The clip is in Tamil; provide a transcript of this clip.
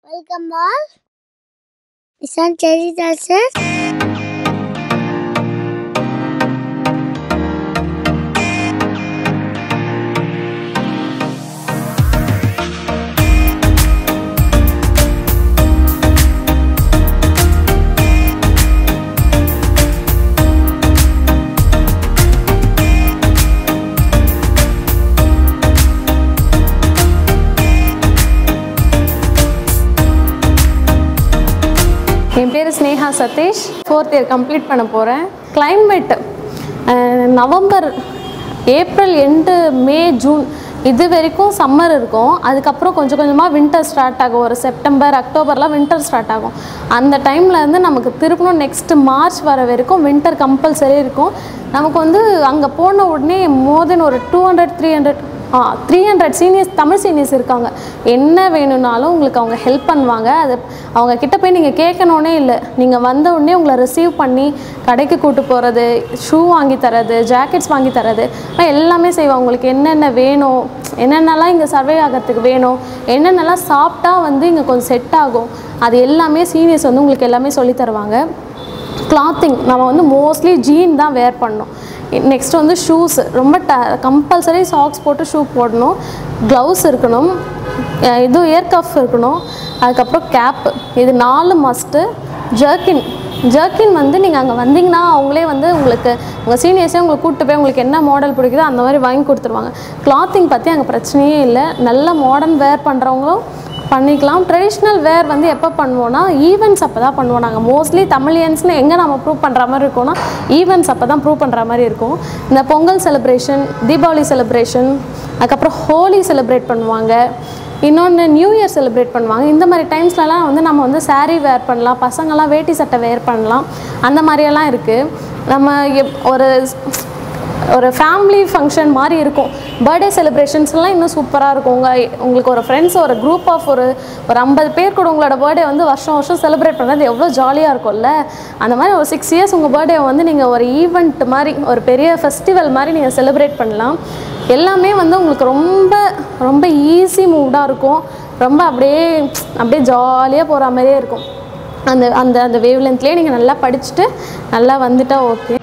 Welcome all. Isn't Cherry Dancer? என் பேர் Sneha Satish fourth year complete பண்ண போகிறேன் climate ah, November April and May June இது வரைக்கும் சம்மர் இருக்கும் அதுக்கப்புறம் கொஞ்சம் கொஞ்சமாக வின்டர் ஸ்டார்ட் ஆகும் ஒரு செப்டம்பர் அக்டோபர்லாம் வின்டர் ஸ்டார்ட் ஆகும் அந்த டைமில் இருந்து நமக்கு திருப்பணும் நெக்ஸ்ட் மார்ச் வர வரைக்கும் வின்டர் கம்பல்சரி இருக்கும் நமக்கு வந்து அங்கே போன உடனே மோர் தென் ஒரு two hundred three hundred ah three hundred seniors Tamil seniors இருக்காங்க என்ன வேணும்னாலும் உங்களுக்கு அவங்க ஹெல்ப் பண்ணுவாங்க அது அவங்க கிட்ட போய் நீங்கள் கேட்கணுன்னே இல்லை நீங்கள் வந்த உடனே உங்களை ரிசீவ் பண்ணி கடைக்கு கூட்டு போகிறது ஷூ வாங்கி தரது ஜாக்கெட்ஸ் வாங்கி தரது அப்புறம் எல்லாமே செய்வாங்க உங்களுக்கு என்னென்ன வேணும் என்னென்னலாம் இங்கே சர்வே ஆகிறதுக்கு வேணும் என்னென்னலாம் சாப்பிட்டா வந்து இங்கே கொஞ்சம் செட் ஆகும் அது எல்லாமே சீனியர்ஸ் வந்து உங்களுக்கு எல்லாமே சொல்லித் தருவாங்க கிளாத்திங் நம்ம வந்து மோஸ்ட்லி ஜீன் தான் வேர் பண்ணணும் நெக்ஸ்ட் வந்து ஷூஸ் ரொம்ப ட கம்பல்சரி சாக்ஸ் போட்டு ஷூ போடணும் க்ளவுஸ் இருக்கணும் அஹ் இது இயர் கஃப் இருக்கணும் அதுக்கப்புறம் கேப்பு இது நாலு மஸ்ட்டு ஜர்க்கின் ஜர்க்கின் வந்து நீங்கள் அங்கே வந்தீங்கன்னா அவங்களே வந்து உங்களுக்கு உங்கள் சீனியர்ஸே உங்களை கூப்பிட்டு போய் உங்களுக்கு என்ன மாடல் பிடிக்குதோ அந்த மாதிரி வாங்கி கொடுத்துருவாங்க கிளாத்திங் பற்றி அங்கே பிரச்சனையே இல்லை நல்ல மாடர்ன் வேர் பண்ணுறவங்களும் பண்ணிக்கலாம் ட்ரெடிஷ்னல் வேர் வந்து எப்போ பண்ணுவோன்னா ஈவெண்ட்ஸ் அப்போ தான் பண்ணுவோம் நாங்கள் மோஸ்ட்லி தமிழியன்ஸ்னு எங்கே நம்ம ப்ரூவ் பண்ணுற மாதிரி இருக்கோம்னா ஈவெண்ட்ஸ் அப்போ தான் ப்ரூவ் பண்ணுற மாதிரி இருக்கும் இந்த பொங்கல் செலிப்ரேஷன் தீபாவளி செலிப்ரேஷன் அதுக்கப்புறம் ஹோலி செலிப்ரேட் பண்ணுவாங்க இன்னொன்று நியூ இயர் செலிப்ரேட் பண்ணுவாங்க இந்த மாதிரி டைம்ஸ்லலாம் வந்து நம்ம வந்து saree வேர் பண்ணலாம் பசங்கள்லாம் வேட்டி சட்டை வேர் பண்ணலாம் அந்த மாதிரியெல்லாம் இருக்குது நம்ம எப் ஒரு ஒரு ஃபேமிலி ஃபங்க்ஷன் மாதிரி இருக்கும் பர்த்டே செலிப்ரேஷன்ஸ்லாம் இன்னும் சூப்பராக இருக்கும் உங்கள் உங்களுக்கு ஒரு ஃப்ரெண்ட்ஸ் ஒரு குரூப் ஆஃப் ஒரு ஒரு ஐம்பது பேர் கூட உங்களோட பர்த்டே வந்து வருஷம் வருஷம் செலிப்ரேட் பண்ணுறது எவ்வளோ ஜாலியாக இருக்கும்ல அந்த மாதிரி ஒரு சிக்ஸ் இயர்ஸ் உங்கள் பர்த்டே வந்து நீங்கள் ஒரு ஈவெண்ட் மாதிரி ஒரு பெரிய ஃபெஸ்டிவல் மாதிரி நீங்கள் செலிப்ரேட் பண்ணலாம் எல்லாமே வந்து உங்களுக்கு ரொம்ப ரொம்ப ஈஸி மூடாக இருக்கும் ரொம்ப அப்படியே அப்படியே ஜாலியாக போகிற மாதிரியே இருக்கும் அந்த அந்த அந்த வேவ் லென்த்லேயே நீங்கள் நல்லா படிச்சுட்டு நல்லா வந்துட்டா ஓகே